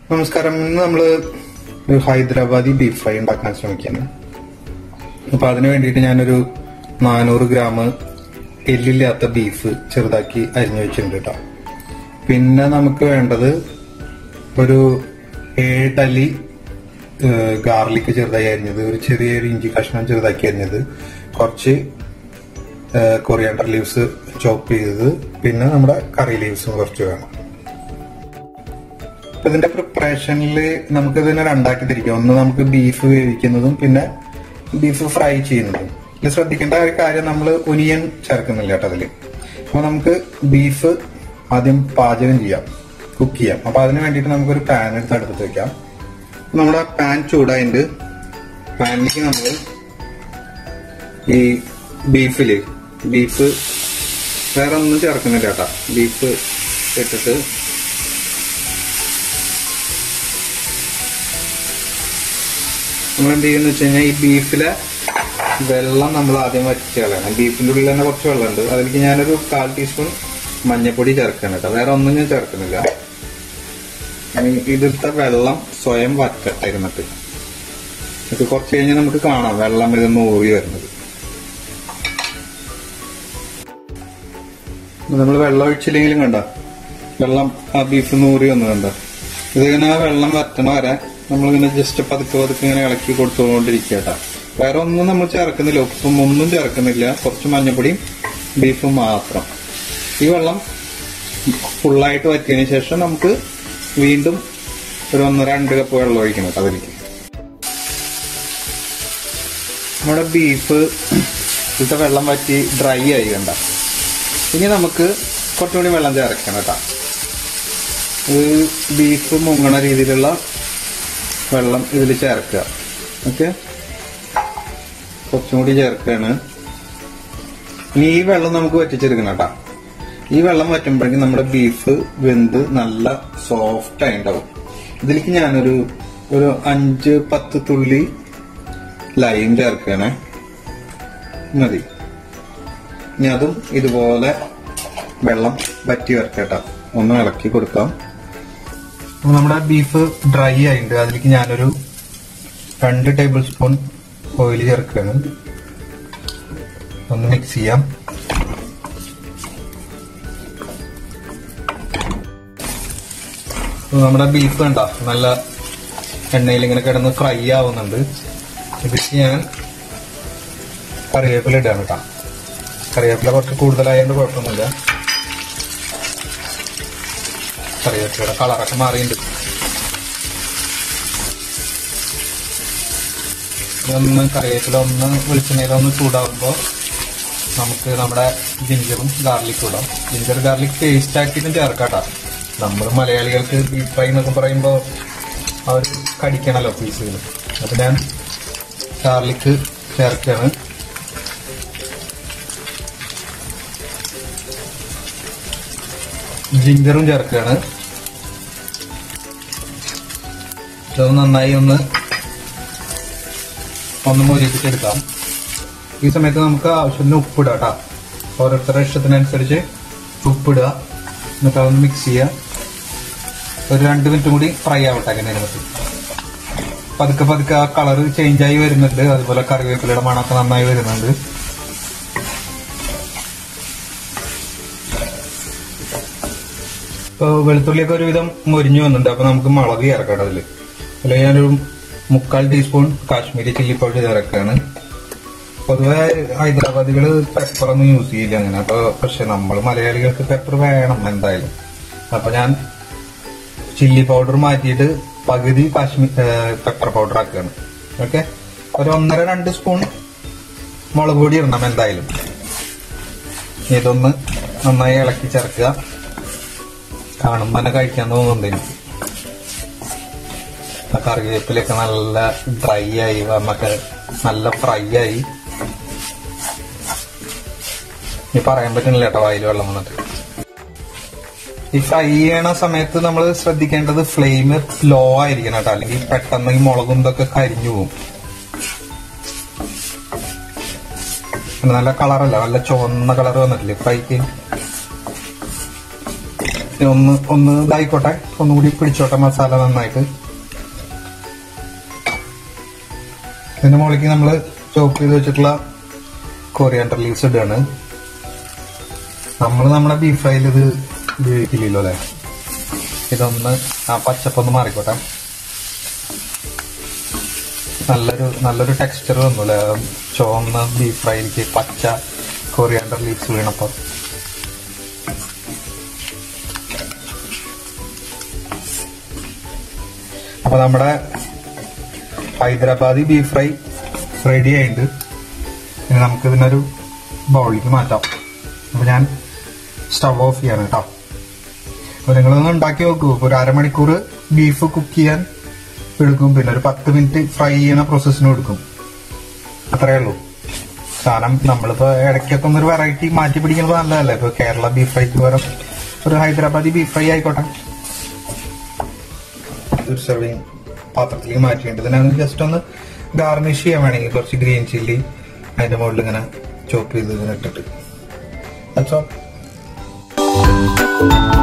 നമസ്കാരം ഇന്ന് നമ്മള് ഒരു ഹൈദരാബാദി ബീഫ് ഫ്രൈ ഉണ്ടാക്കാൻ ശ്രമിക്കുകയാണ് അപ്പൊ അതിന് വേണ്ടിയിട്ട് ഞാനൊരു നാനൂറ് ഗ്രാം എല്ലില്ലാത്ത ബീഫ് ചെറുതാക്കി അരിഞ്ഞു വെച്ചിട്ടുണ്ട് കേട്ടോ പിന്നെ നമുക്ക് വേണ്ടത് ഒരു ഏഴല്ലി ഗാർലിക് ചെറുതായി അരിഞ്ഞത് ഒരു ചെറിയൊരു ഇഞ്ചി കഷ്ണം ചെറുതാക്കി അരിഞ്ഞത് കുറച്ച് കൊറിയാണ്ടർ ലീവ്സ് ചോപ്പ് ചെയ്തത് പിന്നെ നമ്മുടെ കറി ലീവ്സും കുറച്ച് വേണം അപ്പൊ ഇതിന്റെ പ്രിപ്പറേഷനിൽ നമുക്ക് ഇതിനെ രണ്ടാക്കി തിരിക്കാം ഒന്ന് നമുക്ക് ബീഫ് വേവിക്കുന്നതും പിന്നെ ബീഫ് ഫ്രൈ ചെയ്യുന്നതും ഇതിൽ ശ്രദ്ധിക്കേണ്ട ഒരു കാര്യം നമ്മൾ ഒനിയൻ ചേർക്കുന്നില്ല കേട്ടോ അതില് അപ്പൊ നമുക്ക് ബീഫ് ആദ്യം പാചകം ചെയ്യാം കുക്ക് ചെയ്യാം അപ്പൊ അതിന് വേണ്ടിയിട്ട് നമുക്കൊരു പാൻ എടുത്ത് അടുപ്പത്ത് വെക്കാം നമ്മുടെ പാൻ ചൂടായിട്ട് പാനിലേക്ക് നമ്മൾ ഈ ബീഫില് ബീഫ് വേറെ ഒന്നും ചേർക്കുന്നില്ല കേട്ടോ ബീഫ് ഇട്ടിട്ട് നമ്മൾ എന്ത് ചെയ്യുന്ന വെച്ച് കഴിഞ്ഞാൽ ഈ ബീഫിലെ വെള്ളം നമ്മൾ ആദ്യം വറ്റിച്ച് കളയണം ബീഫിന്റെ ഉള്ളിൽ തന്നെ കുറച്ച് വെള്ളമുണ്ട് അതിലേക്ക് ഞാനൊരു കാൽ ടീസ്പൂൺ മഞ്ഞപ്പൊടി ചേർക്കണം കേട്ടോ വേറെ ഒന്നും ഞാൻ ചേർക്കുന്നില്ല ഇനി ഇതിലത്തെ വെള്ളം സ്വയം വറ്റട്ടെ ഇരുന്നിട്ട് ഇത് കുറച്ച് കഴിഞ്ഞാൽ നമുക്ക് കാണാം വെള്ളം ഇത് ഊറി വരുന്നത് നമ്മൾ വെള്ളം ഒഴിച്ചില്ലെങ്കിലും കണ്ട വെള്ളം ആ ബീഫ് നൂറി വന്നു കണ്ട ഇതിങ്ങനെ ആ വെള്ളം വറ്റണ വരെ നമ്മളിങ്ങനെ ജസ്റ്റ് പതുക്കെ പതുക്കെ ഇങ്ങനെ ഇളക്കി കൊടുത്തുകൊണ്ടിരിക്കുക കേട്ടോ വേറെ ഒന്നും നമ്മൾ ചേർക്കുന്നില്ല ഉപ്പും ഒന്നും ചേർക്കുന്നില്ല കുറച്ച് മഞ്ഞപ്പൊടിയും ബീഫും മാത്രം ഈ വെള്ളം ഫുള്ളായിട്ട് വറ്റിയതിനു ശേഷം നമുക്ക് വീണ്ടും ഒരു ഒന്ന് രണ്ട് കപ്പ് വെള്ളം ഒഴിക്കണം കേട്ടോ അതിലേക്ക് നമ്മുടെ ബീഫ് ഇതിലത്തെ വെള്ളം വറ്റി ഡ്രൈ ആയി കണ്ട ഇനി നമുക്ക് കുറച്ചുകൂടി വെള്ളം ചേർക്കണം കേട്ടോ ഇത് ബീഫ് മുങ്ങണ രീതിയിലുള്ള വെള്ളം ഇതിൽ ചേർക്കുക ഓക്കെ കുറച്ചും കൂടി ചേർക്കുകയാണ് ഇനി ഈ വെള്ളം നമുക്ക് വറ്റിച്ചെടുക്കണം കേട്ടോ ഈ വെള്ളം വറ്റുമ്പോഴേക്കും നമ്മുടെ ബീഫ് വെന്ത് നല്ല സോഫ്റ്റ് ആയിണ്ടാവും ഇതിലേക്ക് ഞാനൊരു ഒരു അഞ്ച് പത്ത് തുള്ളി ലൈം ചേർക്കുകയാണ് മതി ഇനി അതും ഇതുപോലെ വെള്ളം വറ്റി വരട്ടെട്ടോ ഒന്ന് ഇളക്കി കൊടുക്കാം അപ്പൊ നമ്മുടെ ബീഫ് ഡ്രൈ ആയിട്ടുണ്ട് അതിലേക്ക് ഞാനൊരു രണ്ട് ടേബിൾ സ്പൂൺ ഓയിൽ ചേർക്കുകയാണ് ഒന്ന് മിക്സ് ചെയ്യാം അപ്പൊ നമ്മുടെ ബീഫ് കണ്ട നല്ല എണ്ണയിൽ ഇങ്ങനെ കിടന്ന് ഫ്രൈ ആവുന്നുണ്ട് ഇതിലേക്ക് ഞാൻ കറിവേപ്പില ഇടാണ് കേട്ടോ കറിവേപ്പില കുറച്ച് കൂടുതലായതുകൊണ്ട് കുഴപ്പമൊന്നുമില്ല കറിവേപ്പിലയുടെ കളറൊക്കെ മാറിയിട്ടുണ്ട് ഇതൊന്ന് കറിവേപ്പില ഒന്ന് വെളിച്ചെണ്ണയിലൊന്ന് ചൂടാകുമ്പോൾ നമുക്ക് നമ്മുടെ ജിഞ്ചറും ഗാർലിക്കും ഇടാം ജിഞ്ചർ ഗാർലിക് പേസ്റ്റ് ആക്കിയിട്ടും ചേർക്കാട്ടോ നമ്മൾ മലയാളികൾക്ക് ബീഫ് ഫ്രൈ എന്നൊക്കെ പറയുമ്പോൾ അവർ കടിക്കണല്ലോ പീസുകൾ അപ്പൊ ഞാൻ ഗാർലിക് ചേർക്കുകയാണ് ജിഞ്ചറും ചേർക്കുകയാണ് ഇത് നന്നായി ഒന്ന് ഒന്ന് മൊരിപ്പിച്ചെടുക്കാം ഈ സമയത്ത് നമുക്ക് ആവശ്യത്തിന് ഉപ്പിടുക കേട്ടോ ഓരോരുത്തരുടെ ഇഷ്ടത്തിനനുസരിച്ച് ഉപ്പിടുക എന്നിട്ട് അതൊന്ന് മിക്സ് ചെയ്യുക ഒരു രണ്ട് മിനിറ്റും കൂടി ഫ്രൈ ആവട്ടെ അങ്ങനെ അതിനകത്ത് പതുക്കെ പതുക്കെ ആ കളർ ചേഞ്ച് ആയി വരുന്നുണ്ട് അതുപോലെ കറിവേപ്പിലയുടെ മണമൊക്കെ നന്നായി വരുന്നുണ്ട് ഇപ്പൊ വെളുത്തുള്ളിയൊക്കെ ഒരുവിധം മൊരിഞ്ഞു വന്നിട്ടുണ്ട് അപ്പൊ നമുക്ക് മുളക് ചേർക്കാം അതില് അല്ലെങ്കിൽ ഞാനൊരു മുക്കാൽ ടീസ്പൂൺ കാശ്മീരി ചില്ലി പൗഡർ ചേർക്കാണ് പൊതുവെ ഹൈദരാബാദികള് പെപ്പർ ഒന്നും യൂസ് ചെയ്യില്ല അങ്ങനെ അപ്പൊ പക്ഷെ നമ്മൾ മലയാളികൾക്ക് പെപ്പർ വേണം എന്തായാലും അപ്പൊ ഞാൻ ചില്ലി പൗഡർ മാറ്റിയിട്ട് പകുതി കാശ്മീർ പെപ്പർ പൗഡർ ആക്കുകയാണ് ഓക്കെ ഒരു ഒന്നര രണ്ട് സ്പൂൺ മുളക് പൊടി ഇടണം എന്തായാലും ഇതൊന്ന് നന്നായി ഇളക്കി ചേർക്കുക കാണുമ്പോ തന്നെ കഴിക്കാൻ തോന്നുന്നുണ്ട് എനിക്ക് ആ കറിവേപ്പിലൊക്കെ നല്ല ഡ്രൈ ആയി നമുക്ക് നല്ല ഫ്രൈ ആയി ഈ പറയാൻ പറ്റുന്നില്ല കേട്ടോ വായിൽ വെള്ളം വന്നിട്ട് ഈ ഫ്രൈ ചെയ്യണ സമയത്ത് നമ്മൾ ശ്രദ്ധിക്കേണ്ടത് ഫ്ലെയിം ലോ ആയിരിക്കണം കേട്ടോ അല്ലെങ്കിൽ പെട്ടെന്ന് ഈ മുളകും ഇതൊക്കെ കരിഞ്ഞു പോകും നല്ല കളറല്ല നല്ല ചുവന്ന കളർ വന്നിട്ടില്ലേ ഫ്രൈക്ക് ഇനി ഒന്ന് ഒന്ന് ഇതായിക്കോട്ടെ ഒന്നുകൂടി പിടിച്ചോട്ടെ മസാല നന്നായിട്ട് ഇതിന്റെ മുകളിലേക്ക് നമ്മൾ ചോപ്പ് ചെയ്ത് വെച്ചിട്ടുള്ള കൊറിയാണ്ടർ ലീവ്സ് ഇടുകയാണ് നമ്മൾ നമ്മുടെ ബീഫ് ഫ്രൈയിൽ ഇത് ഉപയോഗിക്കില്ലല്ലോ അല്ലേ ഇതൊന്ന് ആ പച്ചപ്പൊന്ന് മാറിക്കോട്ടെ നല്ലൊരു നല്ലൊരു ടെക്സ്ചർ വന്നു അല്ലേ ചുവന്ന ബീഫ് ഫ്രൈയിലേക്ക് പച്ച കൊറിയാണ്ടർ ലീവ്സ് വീണപ്പോൾ അപ്പൊ നമ്മുടെ ഹൈദരാബാദി ബീഫ് ഫ്രൈ റെഡി ആയിട്ടുണ്ട് ഇനി നമുക്ക് ഇതിനൊരു ബൗളിലേക്ക് മാറ്റാം അപ്പൊ ഞാൻ സ്റ്റവ് ഓഫ് ചെയ്യാണ് കേട്ടോ അപ്പൊ നിങ്ങളൊന്ന് ഉണ്ടാക്കി നോക്കൂ ഇപ്പൊ ഒരു അരമണിക്കൂർ ബീഫ് കുക്ക് ചെയ്യാൻ എടുക്കും പിന്നെ ഒരു പത്ത് മിനിറ്റ് ഫ്രൈ ചെയ്യുന്ന പ്രോസസ്സിനും എടുക്കും അത്രേ ഉള്ളൂ കാരണം നമ്മളിപ്പോ ഇടയ്ക്കൊക്കെ ഒന്നൊരു വെറൈറ്റി മാറ്റി പിടിക്കുന്നത് നല്ലതല്ലേ ഇപ്പൊ കേരള ബീഫ് ഫ്രൈക്ക് പകരം ഒരു ഹൈദരാബാദി ബീഫ് ഫ്രൈ ആയിക്കോട്ടെ ഒരു സെർവിങ് പാത്രത്തിലേക്ക് മാറ്റിയിട്ടുണ്ട് ഇതിനകത്ത് ജസ്റ്റ് ഒന്ന് ഗാർണിഷ് ചെയ്യാൻ വേണമെങ്കിൽ കുറച്ച് ഗ്രീൻ ചില്ലി അതിന്റെ മുകളിൽ ഇങ്ങനെ ചോപ്പ് ചെയ്ത് ഇങ്ങനെ ഇട്ടിട്ട് That's all.